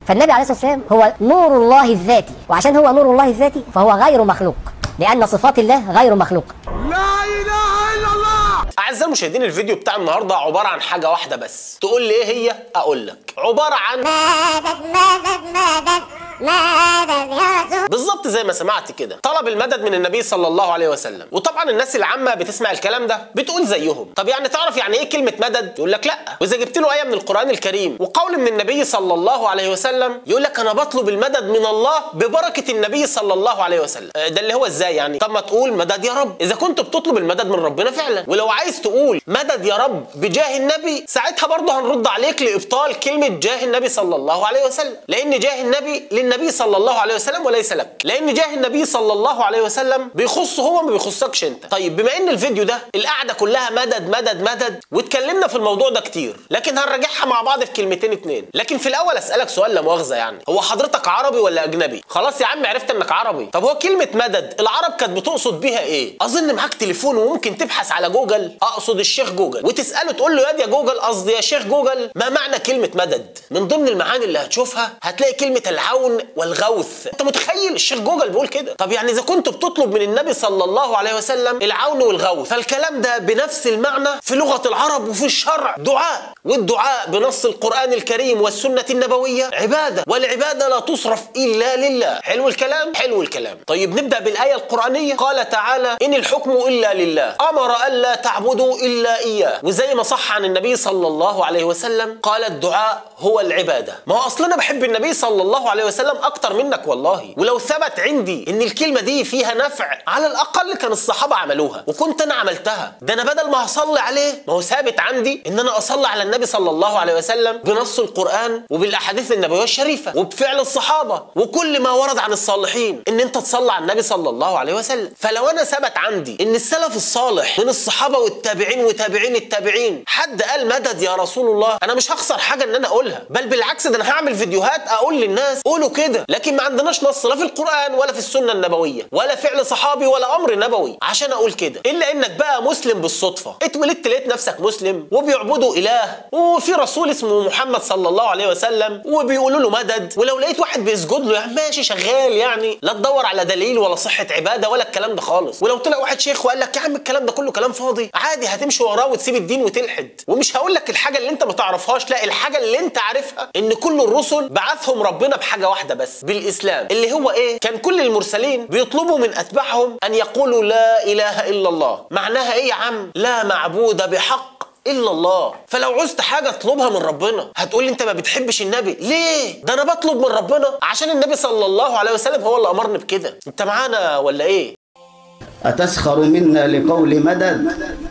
فالنبي عليه الصلاة والسلام هو نور الله الذاتي وعشان هو نور الله الذاتي فهو غير مخلوق لأن صفات الله غير مخلوقة لا اله الا الله اعزائي المشاهدين الفيديو بتاع النهارده عباره عن حاجه واحده بس تقول لي ايه هي اقول لك عباره عن مدد مدد مدد مدد يا رسول بالظبط زي ما سمعت كده طلب المدد من النبي صلى الله عليه وسلم وطبعا الناس العامه بتسمع الكلام ده بتقول زيهم طب يعني تعرف يعني ايه كلمه مدد يقول لك لا واذا جبت له ايه من القران الكريم وقول من النبي صلى الله عليه وسلم يقول لك انا بطلب المدد من الله ببركه النبي صلى الله عليه وسلم آه، ده اللي هو ازاي يعني طب ما تقول مدد يا رب اذا كنت بتطلب المدد من ربنا فعلا ولو عايز تقول مدد يا رب بجاه النبي ساعتها برضه هنرد عليك لابطال كلمه جاه النبي صلى الله عليه وسلم لان جاه النبي للنبي صلى الله عليه وسلم وليس لك لان جاه النبي صلى الله عليه وسلم بيخصه هو ما بيخصكش انت طيب بما ان الفيديو ده القعده كلها مدد مدد مدد واتكلمنا في الموضوع ده كتير لكن هنراجعها مع بعض في كلمتين اتنين لكن في الاول اسالك سؤال لا مؤاخذه يعني هو حضرتك عربي ولا اجنبي خلاص يا عم عرفت انك عربي طب هو كلمه مدد العرب كانت بتقصد بيها ايه اظن معاك تليفون وممكن تبحث على جوجل اقصد الشيخ جوجل وتساله تقول له يا دي يا جوجل قصدي يا شيخ جوجل ما معنى كلمه مدد من ضمن المعاني اللي هتشوفها هتلاقي كلمه العون والغوث انت متخيل الشيخ جوجل بيقول كده طب يعني اذا كنت بتطلب من النبي صلى الله عليه وسلم العون والغوث فالكلام ده بنفس المعنى في لغه العرب وفي الشرع دعاء والدعاء بنص القران الكريم والسنه النبويه عباده والعباده لا تصرف الا لله حلو الكلام حلو الكلام طيب نبدا بالايه القرانيه قال تعالى ان الحكم الا لله امر الا تعبدوا الا اياه وزي ما صح عن النبي صلى الله عليه وسلم قال الدعاء هو العباده ما هو اصلا انا بحب النبي صلى الله عليه وسلم اكتر منك والله ولو ثبت عندي ان الكلمه دي فيها نفع على الاقل كان الصحابه عملوها وكنت انا عملتها ده انا بدل ما هصلي عليه ما هو ثابت عندي ان انا اصلي على النبي صلى الله عليه وسلم بنص القران وبالاحاديث النبويه الشريفه وبفعل الصحابه وكل ما ورد عن الصالحين ان انت تصلي على النبي صلى الله عليه وسلم فلو انا ثبت عندي ان السلف الصالح من الصحابه والتابعين وتابعين التابعين حد قال مدد يا رسول الله انا مش هخسر حاجه ان انا اقولها بل بالعكس ده انا هعمل فيديوهات اقول للناس قولوا كده لكن ما عندناش نص لا في القران ولا في السنه النبويه ولا فعل صحابي ولا امر نبوي عشان اقول كده الا انك بقى مسلم بالصدفه اتولدت لقيت نفسك مسلم وبيعبدوا اله وفي رسول اسمه محمد صلى الله عليه وسلم وبيقولوا له مدد ولو لقيت واحد بيسجد له يعني ماشي شغال يعني لا تدور على دليل ولا صحه عباده ولا الكلام ده خالص ولو طلع واحد شيخ وقال لك يا عم الكلام ده كله كلام فاضي عادي هتمشي وراه وتسيب الدين وتلحد ومش هقول لك الحاجه اللي انت ما تعرفهاش لا الحاجه اللي انت عارفها ان كل الرسل بعثهم ربنا بحاجه واحده بس بالاسلام اللي هو ايه كان كل المرسلين بيطلبوا من اتباعهم ان يقولوا لا اله الا الله معناها ايه يا عم لا معبود بحق الا الله فلو عوزت حاجه اطلبها من ربنا هتقول لي انت ما بتحبش النبي ليه ده انا بطلب من ربنا عشان النبي صلى الله عليه وسلم هو اللي امرني بكده انت معانا ولا ايه أتسخر منا لقول مدد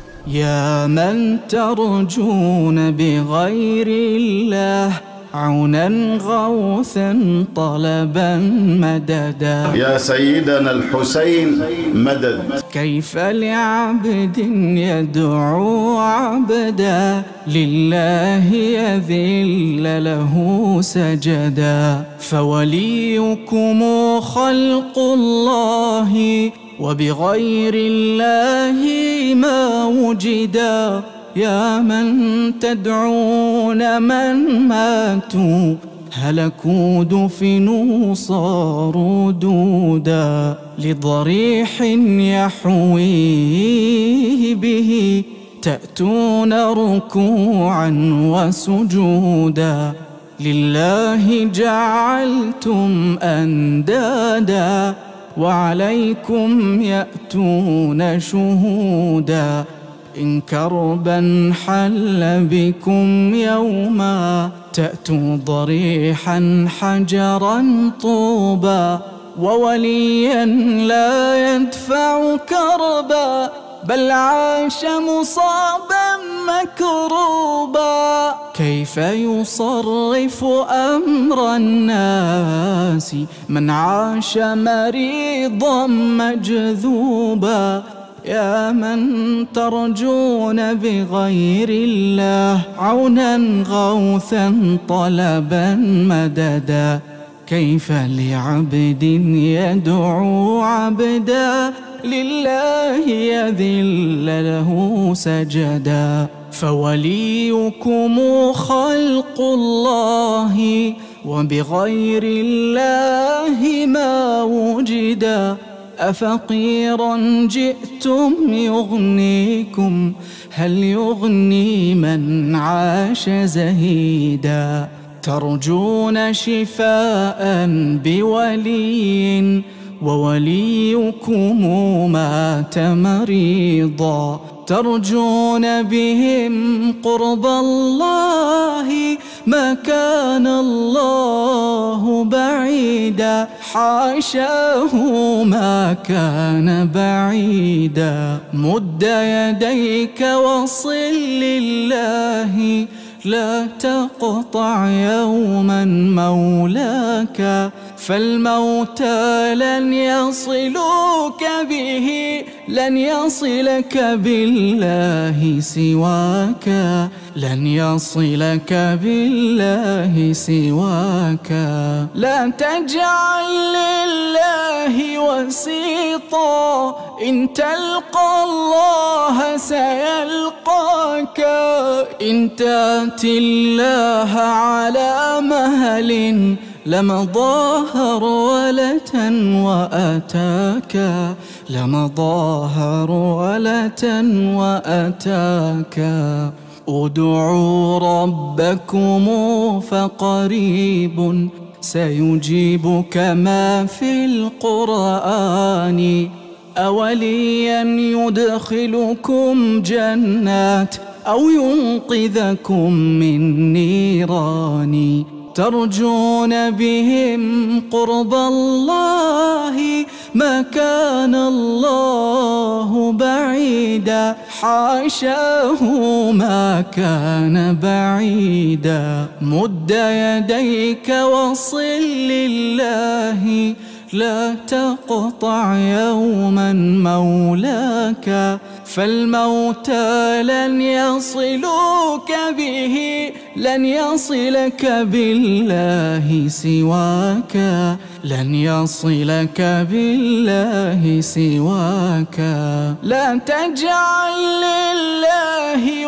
يا من ترجون بغير الله عونا غوثا طلبا مددا يا سيدنا الحسين مدد كيف لعبد يدعو عبدا لله يذل له سجدا فوليكم خلق الله وبغير الله ما وجدا يا من تدعون من ماتوا هلكوا دفنوا صاروا دودا لضريح يحويه به تأتون ركوعا وسجودا لله جعلتم أندادا وعليكم يأتون شهودا إن كربا حل بكم يوما تأتوا ضريحا حجرا طوبا ووليا لا يدفع كربا بل عاش مصابا مكروبا كيف يصرف أمر الناس من عاش مريضا مجذوبا يا من ترجون بغير الله عونا غوثا طلبا مددا كيف لعبد يدعو عبدا لله يذل له سجدا فوليكم خلق الله وبغير الله ما وجدا أفقيرا جئتم يغنيكم هل يغني من عاش زهيدا ترجون شفاء بولي ووليكم مات مريضا ترجون بهم قرب الله ما كان الله بعيدا حاشاه ما كان بعيدا مد يديك وصل لله لا تقطع يوما مولاك فالموتى لن يصلوك به لن يصلك بالله سواك لن يصلك بالله سواك لا تجعل لله وسيطا إن تلقى الله سيلقاك إن تاتي الله على مهل لمضاهر ولة وأتاك لمضاهر ولة وأتاك ادعوا ربكم فقريب سيجيبك ما في القرآن أوليا يدخلكم جنات أو ينقذكم من نيران ترجون بهم قرب الله ما كان الله بعيدا حاشاه ما كان بعيدا مد يديك وصل لله لا تقطع يوما مولاك فالموتى لن يصلوك به لن يصلك بالله سواك لن يصلك بالله سواك لا تجعل لله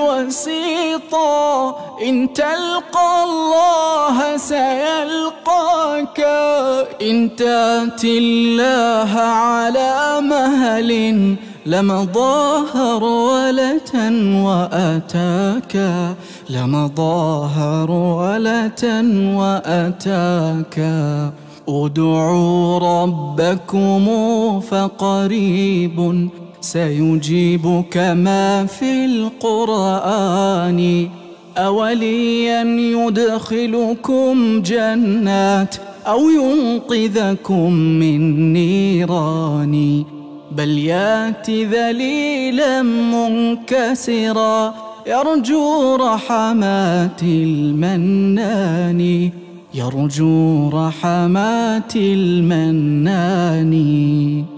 وسيطا إن تلقى الله سيلقاك إن تاتي الله على مهل لمضاهر ولة وأتاك لمضاهر ولة وأتاك ادعوا ربكم فقريب سيجيبك ما في القرآن أوليا يدخلكم جنات أو ينقذكم من نيران بل ياتي ذليلا منكسرا يرجو رحمات المنان يرجو رحمات المنان